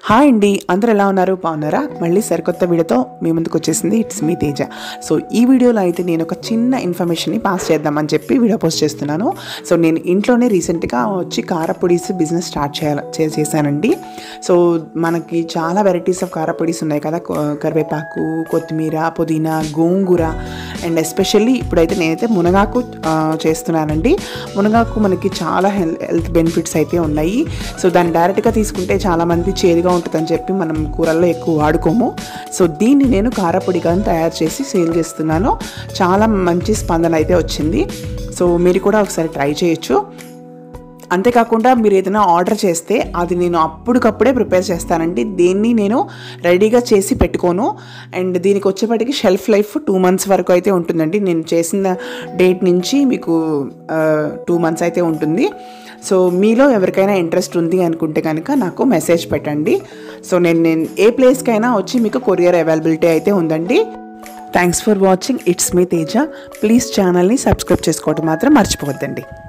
hi అండి అందరూ ఎలా ఉన్నారు బాగున్నారా మళ్ళీ సరికొత్త వీడియోతో మీ ముందుకు వచ్చేసింది ఇట్స్ మీ తేజ సో ఈ వీడియోలో అయితే నేను ఒక చిన్న ఇన్ఫర్మేషన్ని పాస్ చేద్దామని చెప్పి వీడియో పోస్ట్ చేస్తున్నాను సో నేను ఇంట్లోనే రీసెంట్గా వచ్చి కారపొడిస్ బిజినెస్ స్టార్ట్ చేయాల చే- చేశానండి సో మనకి చాలా వెరైటీస్ ఆఫ్ కారపొడిస్ ఉన్నాయి కదా కొ- కరివేపాకు కొత్తిమీర పుదీనా గోంగూర అండ్ ఎస్పెషల్లీ ఇప్పుడైతే నేనైతే మునగాకు ఆ, చేస్తున్నానండి మునగాకు మనకి చాలా హెల్త్ హెల్త్ బెనిఫిట్స్ అయితే ఉన్నాయి సో దాన్ని డైరెక్ట్గా తీసుకుంటే చాలామంది చేదుగా ఉంటుందని చెప్పి మనం కూరల్లో ఎక్కువ వాడుకోము సో దీన్ని నేను కారపొడిగా తయారు చేసి సేల్ చేస్తున్నాను చాలా మంచి స్పందన అయితే వచ్చింది సో మీరు కూడా ఒకసారి ట్రై చేయొచ్చు అంతేకాకుండా మీరు ఏదైనా ఆర్డర్ చేస్తే అది నేను అప్పటికప్పుడే ప్రిపేర్ చేస్తానండి దీన్ని నేను రెడీగా చేసి పెట్టుకోను అండ్ దీనికి వచ్చేప్పటికి షెల్ఫ్ లైఫ్ టూ మంత్స్ వరకు అయితే ఉంటుందండి నేను చేసిన డేట్ నుంచి మీకు టూ మంత్స్ అయితే ఉంటుంది సో మీలో ఎవరికైనా ఇంట్రెస్ట్ ఉంది అనుకుంటే కనుక నాకు మెసేజ్ పెట్టండి సో నేను నేను ఏ ప్లేస్కైనా వచ్చి మీకు కొరియర్ అవైలబిలిటీ అయితే ఉందండి thanks for watching it's me Teja please ఛానల్ని సబ్స్క్రైబ్ చేసుకోవడం మాత్రం మర్చిపోవద్దండి